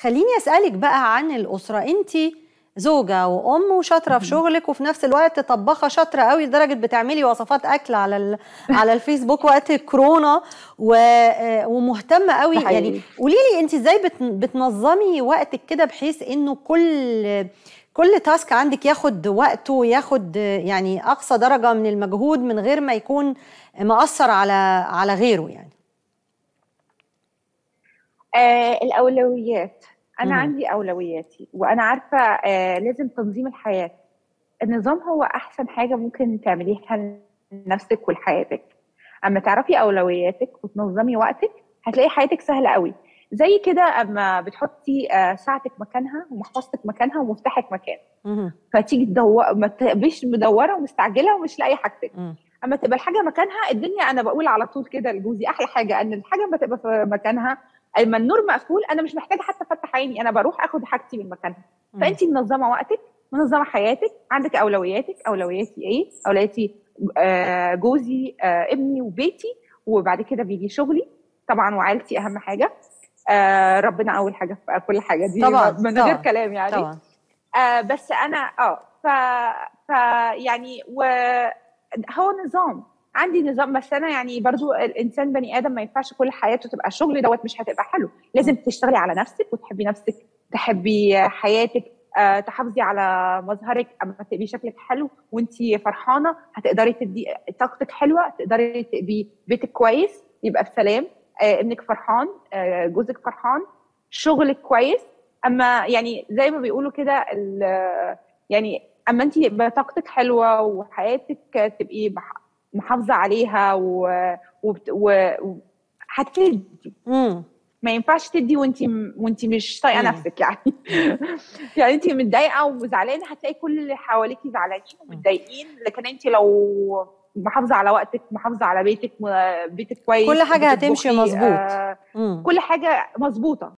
خليني اسالك بقى عن الاسره انت زوجه وام وشاطره في شغلك وفي نفس الوقت طباخه شاطره قوي لدرجه بتعملي وصفات اكل على ال... على الفيسبوك وقت الكورونا و... ومهتمه قوي ده حقيقي. يعني قولي لي انت ازاي بت... بتنظمي وقتك كده بحيث انه كل كل تاسك عندك ياخد وقته ياخد يعني اقصى درجه من المجهود من غير ما يكون مأثر على على غيره يعني آه الاولويات انا مهم. عندي اولوياتي وانا عارفه آه لازم تنظيم الحياه النظام هو احسن حاجه ممكن تعمليها لنفسك ولحياتك اما تعرفي اولوياتك وتنظمي وقتك هتلاقي حياتك سهله قوي زي كده اما بتحطي آه ساعتك مكانها ومحفظتك مكانها ومفتاحك مكان مهم. فتيجي تدور ما تبقيش مدوره ومستعجله ومش لاقي حاجتك مم. اما تبقى الحاجه مكانها الدنيا انا بقول على طول كده لجوزي احلى حاجه ان الحاجه ما تبقى في مكانها اما النور مقفول انا مش محتاجه حتى افتح عيني انا بروح اخد حاجتي من مكانها مم. فانت منظمه وقتك منظمه حياتك عندك اولوياتك اولوياتي ايه اولوياتي آه جوزي آه ابني وبيتي وبعد كده بيجي شغلي طبعا وعيلتي اهم حاجه آه ربنا اول حاجه في كل حاجه دي طبعاً، من طبعاً، غير كلام يعني طبعا آه بس انا اه ف, ف يعني و هو نظام عندي نظام بس انا يعني برضو الانسان بني ادم ما ينفعش كل حياته تبقى شغل دوت مش هتبقى حلو لازم تشتغلي على نفسك وتحبي نفسك تحبي حياتك آه تحافظي على مظهرك اما تبقي شكلك حلو وانت فرحانه هتقدري تدي طاقتك حلوه تقدري تبقي بيتك كويس يبقى بسلام آه ابنك فرحان آه جوزك فرحان شغلك كويس اما يعني زي ما بيقولوا كده ال- يعني اما انت يبقى طاقتك حلوه وحياتك تبقي مح- محافظه عليها و, وبت- و... و... هتدي مم. ما ينفعش تدي وانت وانت مش طايقه مم. نفسك يعني يعني انت متضايقه وزعلانه هتلاقي كل اللي حواليكي زعلانين ومتضايقين لكن انت لو محافظه على وقتك محافظه على بيتك م- بيتك كويس كل حاجة هتمشي بتطبخي، مظبوط. آه مم. كل حاجه مظبوطه